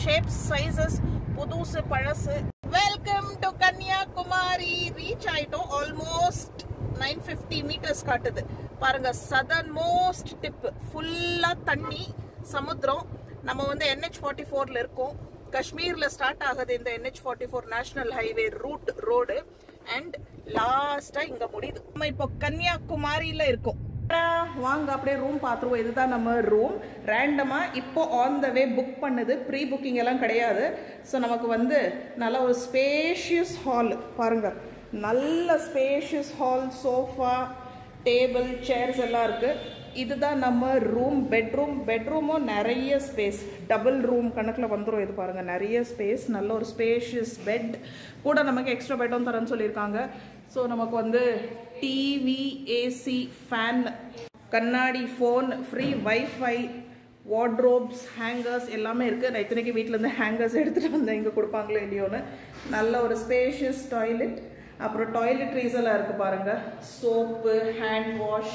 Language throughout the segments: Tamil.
ஷேப்ஸ் சைசஸ் புதுசு பழசு வெல்கம் டு கன்னியாகுமரி ரீச் ஆயிட்டோம் ஆல்மோஸ்ட் நைன் ஃபிஃப்டி மீட்டர்ஸ் காட்டுது பாருங்க சதர்ன் மோஸ்ட் டிப் ஃபுல்லா தண்ணி சமுத்திரம் நம்ம வந்து என்ஹெச் ஃபார்ட்டி ஃபோர்ல இருக்கோம் காஷ்மீர்ல ஸ்டார்ட் ஆகுது இந்த NH forty four national highway route road and லாஸ்டா இங்க முடியுது நம்ம இப்போ கன்னியாகுமரியில இருக்கோம் வாங்க அப்படியே ரூம் பார்த்துருவோம் இதுதான் நம்ம ரூம் ரேண்டமா இப்போ ஆன் த வே புக் பண்ணுது ப்ரீ புக்கிங் எல்லாம் கிடையாது ஸோ நமக்கு வந்து நல்ல ஒரு ஸ்பேஷியஸ் ஹால் பாருங்க நல்ல spacious hall sofa table chairs எல்லாம் இருக்கு இதுதான் நம்ம ரூம் பெட்ரூம் பெட்ரூமும் நிறைய ஸ்பேஸ் டபுள் ரூம் கணக்கில் வந்துடும் இது பாருங்கள் நிறைய ஸ்பேஸ் நல்ல ஒரு ஸ்பேஷியஸ் பெட் கூட நமக்கு எக்ஸ்ட்ரா பெட்டும் தரேன்னு சொல்லியிருக்காங்க ஸோ நமக்கு வந்து டிவி ஏசி ஃபேன் கண்ணாடி phone free wifi wardrobes hangers எல்லாமே இருக்குது நான் இத்தனைக்கு வீட்டிலேருந்து ஹேங்கர்ஸ் எடுத்துகிட்டு வந்தேன் இங்கே கொடுப்பாங்களோ இல்லையோன்னு நல்ல ஒரு ஸ்பேஷியஸ் டாய்லெட் அப்புறம் டாய்லெட்ரீஸ் எல்லாம் இருக்குது பாருங்கள் சோப்பு ஹேண்ட் வாஷ்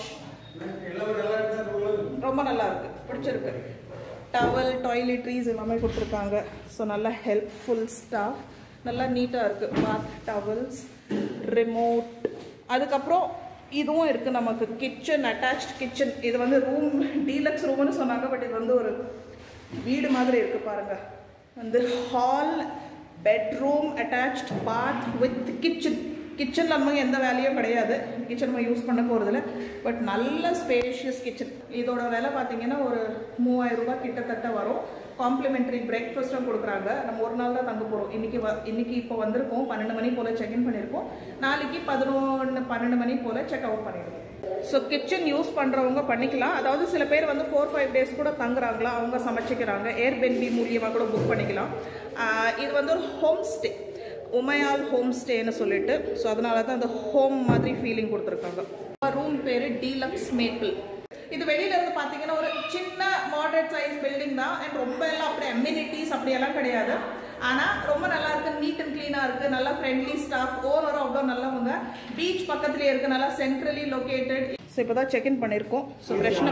ரொம்ப நல்லா இருக்கு பிடிச்சிருக்கு டவல் டாய்லெட்ரீஸ் எல்லாமே கொடுத்துருக்காங்க ஸோ நல்லா ஹெல்ப்ஃபுல் ஸ்டாஃப் நல்லா நீட்டாக இருக்குது பாத் டவல்ஸ் ரிமோட் அதுக்கப்புறம் இதுவும் இருக்குது நமக்கு கிச்சன் அட்டாச்ட் கிச்சன் இது வந்து ரூம் டீலக்ஸ் ரூம்னு சொன்னாங்க பட் இது வந்து ஒரு வீடு மாதிரி இருக்குது பாருங்கள் வந்து hall bedroom attached bath with kitchen கிச்சனில் நமக்கு எந்த வேலையும் கிடையாது கிச்சன் நம்ம யூஸ் பண்ண போகிறதில்ல பட் நல்ல ஸ்பேஷியஸ் கிச்சன் இதோட விலை பார்த்தீங்கன்னா ஒரு மூவாயிரம் ரூபாய் கிட்டத்தட்ட வரும் காம்ப்ளிமெண்ட்ரி பிரேக்ஃபாஸ்ட்டும் கொடுக்குறாங்க நம்ம ஒரு நாள் தான் தங்க போகிறோம் இன்றைக்கி வ இன்றைக்கி இப்போ வந்திருக்கோம் பன்னெண்டு மணி போல் செக்இன் பண்ணியிருக்கோம் நாளைக்கு பதினொன்று பன்னெண்டு மணி போல் செக் அவுட் பண்ணிடுவோம் ஸோ கிச்சன் யூஸ் பண்ணுறவங்க பண்ணிக்கலாம் அதாவது சில பேர் வந்து ஃபோர் ஃபைவ் டேஸ் கூட தங்குறாங்களா அவங்க சமைச்சிக்கிறாங்க ஏர்பென்பி மூலியமாக கூட புக் பண்ணிக்கலாம் இது வந்து ஒரு ஹோம் ஸ்டே உமையால் ஹோம் ஸ்டேன்னு சொல்லிட்டு ஸோ அதனால தான் அந்த ஹோம் மாதிரி ஃபீலிங் கொடுத்துருக்காங்க ரூம் பேர் டீலக்ஸ் மேப்பிள் இது வெளியில இருந்து பார்த்தீங்கன்னா ஒரு சின்ன மாடரேட் சைஸ் பில்டிங் தான் அண்ட் ரொம்ப எல்லாம் அப்படி அம்யூனிட்டிஸ் அப்படியெல்லாம் கிடையாது ஆனால் ரொம்ப நல்லா இருக்கு நீட் அண்ட் க்ளீனாக இருக்கு நல்லா ஃப்ரெண்ட்லி ஸ்டாஃப் ஓவரும் அவ்வளோ நல்லவங்க பீச் பக்கத்துலேயே இருக்கு நல்லா சென்ட்ரலி லொக்கேட்டட் ஸோ இப்போ தான் செக்இன் பண்ணியிருக்கோம் ஸோ ஃப்ரெஷ்னா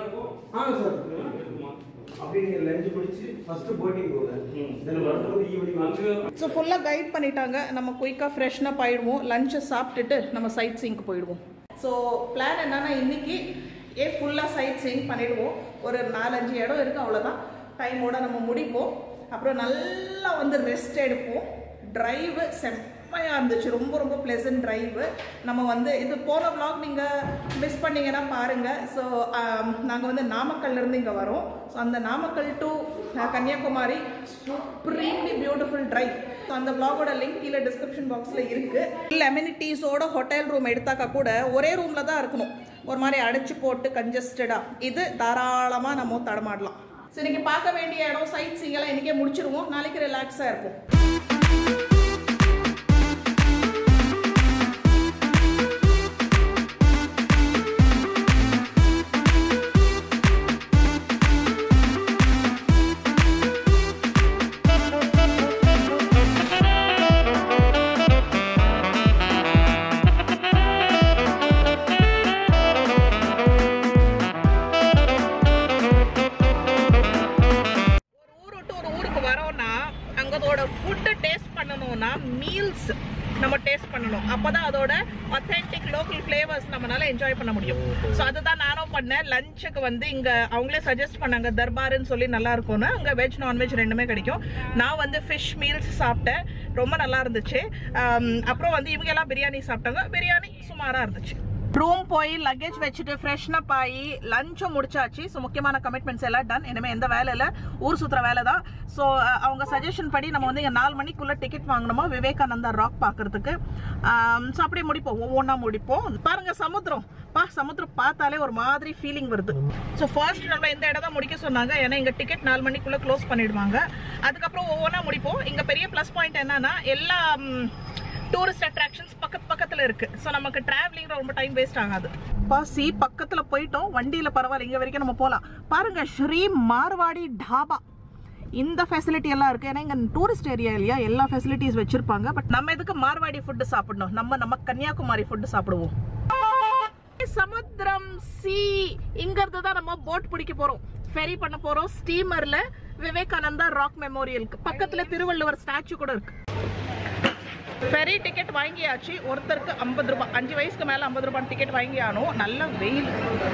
ஆ சார் அப்படி நீங்க லஞ்ச் முடிச்சு ஃபர்ஸ்ட் போட்டிங் போங்க தென் வரும்போது ஈவினிங் வந்து ஸோ ஃபுல்லாக கைட் பண்ணிட்டாங்க நம்ம குயிக்காக ஃப்ரெஷ்னாக போயிடுவோம் லஞ்சை சாப்பிட்டுட்டு நம்ம சைட் சீங்க்கு போயிடுவோம் ஸோ பிளான் என்னன்னா இன்னைக்கு ஏ ஃபுல்லாக சைட் சீங் பண்ணிடுவோம் ஒரு நாலஞ்சு இடம் இருக்குது அவ்வளோதான் டைமோட நம்ம முடிப்போம் அப்புறம் நல்லா வந்து ரெஸ்ட் எடுப்போம் டிரைவு செம்மையாக இருந்துச்சு ரொம்ப ரொம்ப ப்ளெசன்ட் டிரைவு நம்ம வந்து இது போன vlog நீங்கள் மிஸ் பண்ணீங்கன்னா பாருங்கள் ஸோ நாங்கள் வந்து நாமக்கல்லேருந்து இங்கே வரோம் ஸோ அந்த Namakkal to Kanyakumari supremely beautiful drive so அந்த vlogோட லிங்க் கீழே டிஸ்கிரிப்ஷன் பாக்ஸில் இருக்குது இல்லை அமெனிட்டிஸோட ஹோட்டல் ரூம் எடுத்தாக்கா கூட ஒரே ரூமில் தான் இருக்கணும் ஒரு மாதிரி அடைச்சு போட்டு கன்ஜஸ்டடாக இது தாராளமாக நம்ம தடமாடலாம் ஸோ இன்னைக்கு பார்க்க வேண்டிய இடம் சைட் சீங்கெல்லாம் இன்றைக்கே முடிச்சிருவோம் நாளைக்கு ரிலாக்ஸாக இருப்போம் ஒரு ஊர் விட்டு ஒரு ஊருக்கு வரோம்னா அங்கதோட ஃபுட்டு டேஸ்ட் பண்ணணும்னா மீல்ஸ் நம்ம டேஸ்ட் பண்ணணும் அப்பதான் அதோட அத்தென்டிக் லோக்கல் ஃப்ளேவர்ஸ் நம்மளால என்ஜாய் பண்ண முடியும் ஸோ அதுதான் நானும் பண்ணேன் லஞ்சுக்கு வந்து இங்க அவங்களே சஜஸ்ட் பண்ணாங்க தர்பார்னு சொல்லி நல்லா இருக்கும்னு அங்க வெஜ் நான்வெஜ் ரெண்டுமே கிடைக்கும் நான் வந்து ஃபிஷ் மீல்ஸ் சாப்பிட்டேன் ரொம்ப நல்லா இருந்துச்சு ஆம், அப்புறம் வந்து இவங்க எல்லாம் பிரியாணி சாப்பிட்டாங்க பிரியாணி சுமாரா இருந்துச்சு ரூம் போய் லக்கேஜ் வச்சுட்டு ஃப்ரெஷ்னப் ஆகி லஞ்சும் முடிச்சாச்சு ஸோ முக்கியமான கமிட்மெண்ட்ஸ் எல்லாம் டன் இனிமேல் எந்த வேலை இல்லை ஊர் சுற்றுற வேலை தான் ஸோ அவங்க சஜஷன் படி நம்ம வந்து இங்கே நாலு மணிக்குள்ளே டிக்கெட் வாங்கணுமா விவேகானந்தா ராக் பார்க்கறதுக்கு ஸோ அப்படியே முடிப்போம் ஒவ்வொன்றா முடிப்போம் பாருங்க சமுத்திரம் பா சமுத்திரம் பார்த்தாலே ஒரு மாதிரி ஃபீலிங் வருது ஸோ ஃபர்ஸ்ட் நம்ம இந்த இடம் தான் முடிக்க சொன்னாங்க ஏன்னா இங்கே டிக்கெட் நாலு மணிக்குள்ளே க்ளோஸ் பண்ணிடுவாங்க அதுக்கப்புறம் ஒவ்வொன்றா முடிப்போம் இங்கே பெரிய ப்ளஸ் பாயிண்ட் என்னன்னா எல்லா டூரிஸ்ட் அட்ராக்ஷன்ஸ் பக்கத்து பக்கத்துல இருக்கு ஸோ நமக்கு டிராவலிங் ரொம்ப டைம் வேஸ்ட் ஆகாது பாசி பக்கத்துல போயிட்டோம் வண்டியில பரவாயில்ல இங்க வரைக்கும் நம்ம போலாம் பாருங்க ஸ்ரீ மார்வாடி டாபா இந்த ஃபெசிலிட்டி எல்லாம் இருக்கு ஏன்னா இங்க டூரிஸ்ட் ஏரியா இல்லையா எல்லா ஃபெசிலிட்டிஸ் வச்சிருப்பாங்க பட் நம்ம எதுக்கு மார்வாடி ஃபுட்டு சாப்பிடணும் நம்ம நம்ம கன்னியாகுமரி ஃபுட்டு சாப்பிடுவோம் சமுத்திரம் சி இங்க இருந்து தான் நம்ம போட் பிடிக்க போறோம் ஃபெரி பண்ண போறோம் ஸ்டீமர்ல விவேகானந்தா ராக் மெமோரியலுக்கு பக்கத்துல திருவள்ளுவர் ஸ்டாச்சு கூட இருக்கு ஃபெரி டிக்கெட் வாங்கியாச்சு ஒருத்தருக்கு ஐம்பது ரூபாய் அஞ்சு வயசுக்கு மேல ஐம்பது ரூபாய் டிக்கெட் வாங்கி ஆனோம் நல்ல வெயில்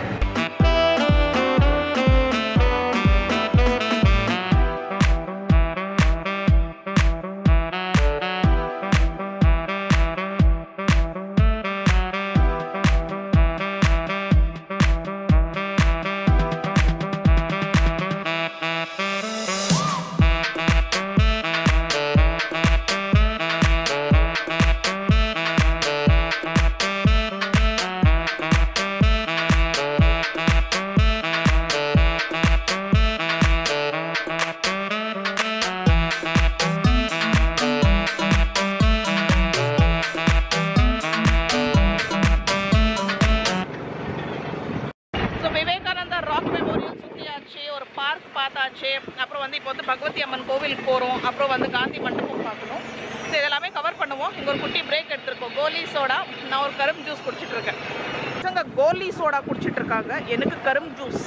ஸோ விவேகானந்தா ராக் மெமோரியல் சுற்றியாச்சு ஒரு பார்க் பார்த்தாச்சு அப்புறம் வந்து இப்போ வந்து பகவதி அம்மன் கோவிலுக்கு போகிறோம் அப்புறம் வந்து காந்தி மண்டபம் பார்க்கணும் ஸோ இதெல்லாமே கவர் பண்ணுவோம் இங்கே ஒரு குட்டி பிரேக் எடுத்திருக்கோம் கோலி சோடா நான் ஒரு கரும்பு ஜூஸ் குடிச்சிட்டு இருக்கேன் பசங்க கோலி சோடா குடிச்சிட்டு இருக்காங்க எனக்கு கரும்பு ஜூஸ்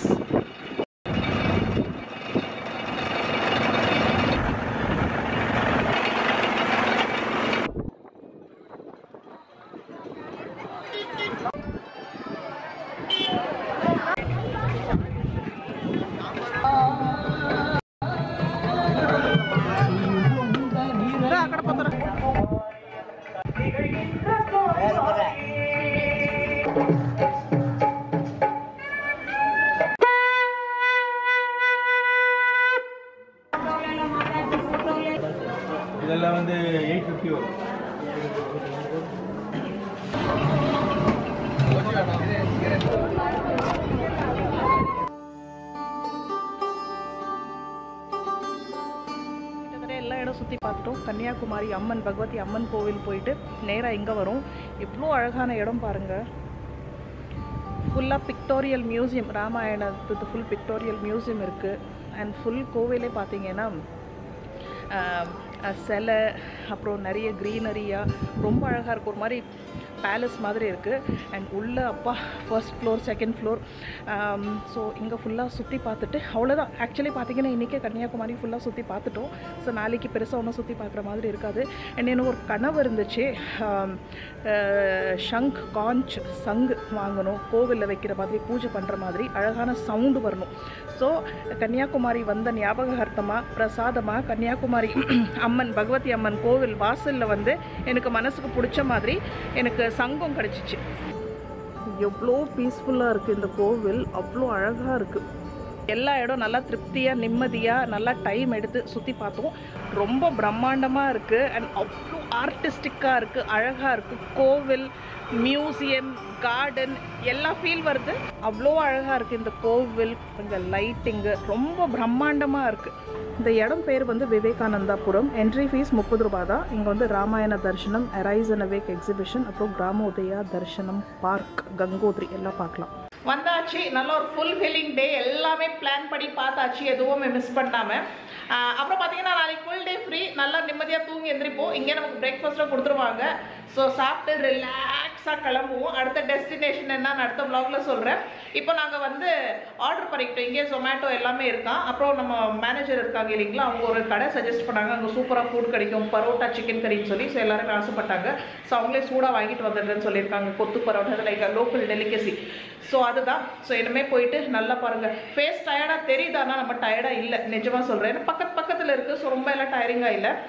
అక్కడ పోతారా இதெல்லாம் வந்து எயிட் ஃபிஃப்டி வரும் கிட்டத்தட்ட எல்லா இடம் சுற்றி பார்த்துட்டோம் கன்னியாகுமரி அம்மன் பகவதி அம்மன் கோவில் போயிட்டு நேராக இங்கே வரும் எவ்வளோ அழகான இடம் பாருங்கள் ஃபுல்லாக பிக்டோரியல் மியூசியம் ராமாயணத்துக்கு ஃபுல் பிக்டோரியல் மியூசியம் இருக்குது அண்ட் ஃபுல் கோவிலே பார்த்தீங்கன்னா ஆஹ், அஹ், சிலை அப்புறம் நிறைய க்ரீனரியாக ரொம்ப அழகாக இருக்கும் ஒரு மாதிரி பேலஸ் மாதிரி இருக்குது அண்ட் உள்ள அப்பா first floor second floor so இங்கே ஃபுல்லாக சுற்றி பார்த்துட்டு அவ்வளோதான் ஆக்சுவலி பார்த்தீங்கன்னா இன்றைக்கே கன்னியாகுமரி ஃபுல்லாக சுற்றி பார்த்துட்டோம் ஸோ நாளைக்கு பெருசாக ஒன்றும் சுற்றி பார்க்குற மாதிரி இருக்காது அண்ட் எனக்கு ஒரு கனவு இருந்துச்சு ஆம், அஹ், ஷங்க் காஞ்ச் சங்கு வாங்கணும் கோவிலில் வைக்கிற மாதிரி பூஜை பண்ணுற மாதிரி அழகான சவுண்டு வரணும் ஸோ கன்னியாகுமரி வந்த ஞாபகார்த்தமாக பிரசாதமாக கன்னியாகுமரி அம்மன் பகவதி அம்மன் கோவில் வாசலில் வந்து எனக்கு மனசுக்கு பிடிச்ச மாதிரி எனக்கு சங்கம் கிடச்சிச்சு எவ்வளோ பீஸ்ஃபுல்லாக இருக்குது இந்த கோவில் அவ்வளோ அழகாக இருக்குது எல்லா இடம் நல்லா திருப்தியாக நிம்மதியாக நல்லா டைம் எடுத்து சுற்றி பார்த்தோம் ரொம்ப பிரம்மாண்டமாக இருக்குது அண்ட் அவ்வளோ ஆர்டிஸ்டிக்காக இருக்குது அழகாக இருக்குது கோவில் மியூசியம் கார்டன் எல்லா ஃபீல் வருது அவ்வளோ அழகாக இருக்குது இந்த கோவில் இந்த லைட்டிங்கு ரொம்ப பிரம்மாண்டமாக இருக்குது இந்த இடம் பேர் வந்து விவேகானந்தாபுரம் என்ட்ரி ஃபீஸ் முப்பது ரூபாய் தான் இங்கே வந்து ராமாயண தரிசனம் அரைஸ் அண்ட் அவேக் எக்ஸிபிஷன் அப்புறம் கிராமோதயா தரிசனம் பார்க் கங்கோத்ரி எல்லாம் பார்க்கலாம் வந்தாச்சு நல்ல ஒரு ஃபுல் ஃபில்லிங் டே எல்லாமே பிளான் பண்ணி பார்த்தாச்சு எதுவுமே மிஸ் பண்ணாமல் அப்புறம் பார்த்தீங்கன்னா நாளைக்கு ஃபுல் டே ஃப்ரீ நல்லா நிம்மதியாக தூங்கி எந்திரிப்போம் இங்கே நமக்கு பிரேக்ஃபாஸ்ட்டாக கொடுத்துருவாங்க ஸோ சாப்பிட்டு ரிலாக்ஸாக கிளம்புவோம் அடுத்த டெஸ்டினேஷன் என்னன்னு அடுத்த vlogல சொல்கிறேன் இப்போ நாங்கள் வந்து ஆர்டர் பண்ணிக்கிட்டோம் இங்கே ஜொமேட்டோ எல்லாமே இருக்கான் அப்புறம் நம்ம மேனேஜர் இருக்காங்க இல்லைங்களா அவங்க ஒரு கடை சஜஸ்ட் பண்ணாங்க அங்கே சூப்பராக ஃபுட் கிடைக்கும் பரோட்டா சிக்கன் கறின்னு சொல்லி ஸோ எல்லாருமே ஆசைப்பட்டாங்க ஸோ அவங்களே சூடாக வாங்கிட்டு வந்துடுறேன்னு சொல்லியிருக்காங்க kothu parotta like local delicacy so அதுதான் ஸோ இனிமே போயிட்டு நல்லா பாருங்கள் ஃபேஸ் டயர்டாக தெரியுதானா நம்ம டயர்டாக இல்லை நிஜமாக சொல்கிறேன் ஏன்னா பக்கத்து பக்கத்தில் இருக்குது ஸோ ரொம்ப எல்லாம் டயரிங்காக இல்லை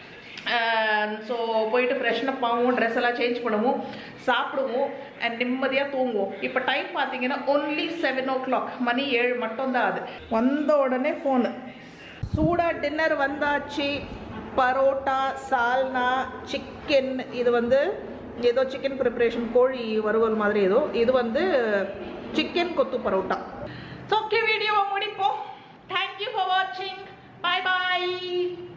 ஸோ போயிட்டு ஃப்ரெஷ்னப் ஆகும் ட்ரெஸ் எல்லாம் சேஞ்ச் பண்ணுவோம் சாப்பிடுவோம் அண்ட் நிம்மதியாக தூங்குவோம் இப்போ டைம் பார்த்தீங்கன்னா ஒன்லி செவன் ஓ கிளாக் மணி ஏழு மட்டும்தான் அது வந்த உடனே ஃபோனு சூடாக டின்னர் வந்தாச்சு பரோட்டா சால்னா சிக்கன் இது வந்து ஏதோ சிக்கன் ப்ரிப்பரேஷன் கோழி வறுவல் மாதிரி ஏதோ இது வந்து சிக்கன் கொத்து பரோட்டா ஸோ ஓகே வீடியோவை முடிப்போம் தேங்க்யூ ஃபார் வாட்சிங் பாய் பாய்